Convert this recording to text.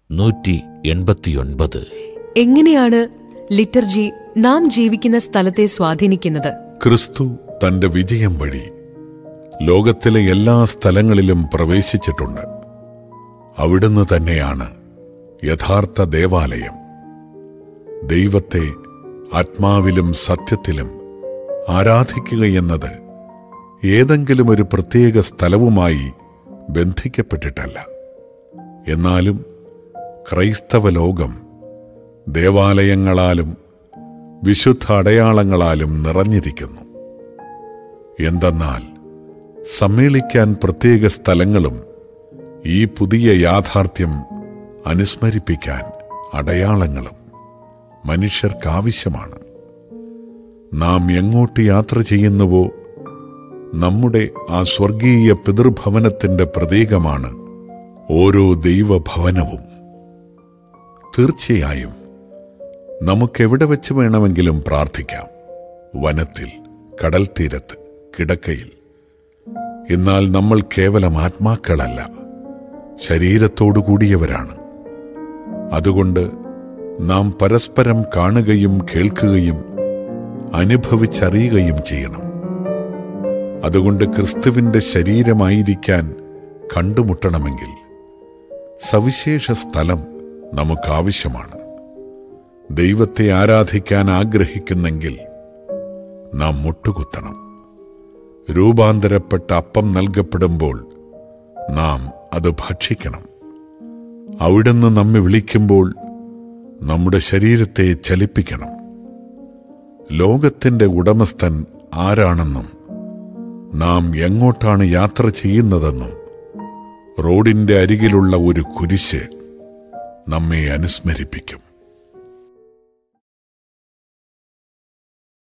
നൂറ്റി എൺപത്തിയൊൻപത് എങ്ങനെയാണ് ലിറ്റർജി നാം ജീവിക്കുന്ന സ്ഥലത്തെ സ്വാധീനിക്കുന്നത് ക്രിസ്തു തന്റെ വിജയം വഴി ലോകത്തിലെ എല്ലാ സ്ഥലങ്ങളിലും പ്രവേശിച്ചിട്ടുണ്ട് അവിടുന്ന് തന്നെയാണ് യഥാർത്ഥ ദേവാലയം ദൈവത്തെ ആത്മാവിലും സത്യത്തിലും ആരാധിക്കുകയെന്നത് ഏതെങ്കിലും ഒരു പ്രത്യേക സ്ഥലവുമായി ബന്ധിക്കപ്പെട്ടിട്ടല്ല എന്നാലും ക്രൈസ്തവ ലോകം ദേവാലയങ്ങളാലും വിശുദ്ധ അടയാളങ്ങളാലും നിറഞ്ഞിരിക്കുന്നു എന്തെന്നാൽ സമ്മേളിക്കാൻ പ്രത്യേക സ്ഥലങ്ങളും ഈ പുതിയ യാഥാർത്ഥ്യം അനുസ്മരിപ്പിക്കാൻ അടയാളങ്ങളും മനുഷ്യർക്കാവശ്യമാണ് നാം എങ്ങോട്ട് യാത്ര ചെയ്യുന്നുവോ നമ്മുടെ ആ സ്വർഗീയ പിതൃഭവനത്തിന്റെ പ്രതീകമാണ് ഓരോ ദൈവഭവനവും തീർച്ചയായും നമുക്കെവിടെ വെച്ച് വേണമെങ്കിലും പ്രാർത്ഥിക്കാം വനത്തിൽ കടൽ തീരത്ത് കിടക്കയിൽ എന്നാൽ നമ്മൾ കേവലം ആത്മാക്കളല്ല ശരീരത്തോടു കൂടിയവരാണ് അതുകൊണ്ട് നാം പരസ്പരം കാണുകയും കേൾക്കുകയും അനുഭവിച്ചറിയുകയും ചെയ്യണം അതുകൊണ്ട് ക്രിസ്തുവിന്റെ ശരീരമായിരിക്കാൻ കണ്ടുമുട്ടണമെങ്കിൽ സവിശേഷ സ്ഥലം നമുക്കാവശ്യമാണ് ദൈവത്തെ ആരാധിക്കാൻ ആഗ്രഹിക്കുന്നെങ്കിൽ നാം മുട്ടുകുത്തണം രൂപാന്തരപ്പെട്ട അപ്പം നൽകപ്പെടുമ്പോൾ നാം അത് ഭക്ഷിക്കണം അവിടുന്ന് നമ്മെ വിളിക്കുമ്പോൾ നമ്മുടെ ശരീരത്തെ ചലിപ്പിക്കണം ലോകത്തിന്റെ ഉടമസ്ഥൻ ആരാണെന്നും നാം എങ്ങോട്ടാണ് യാത്ര ചെയ്യുന്നതെന്നും റോഡിന്റെ അരികിലുള്ള ഒരു കുരിശ് നമ്മെ അനുസ്മരിപ്പിക്കും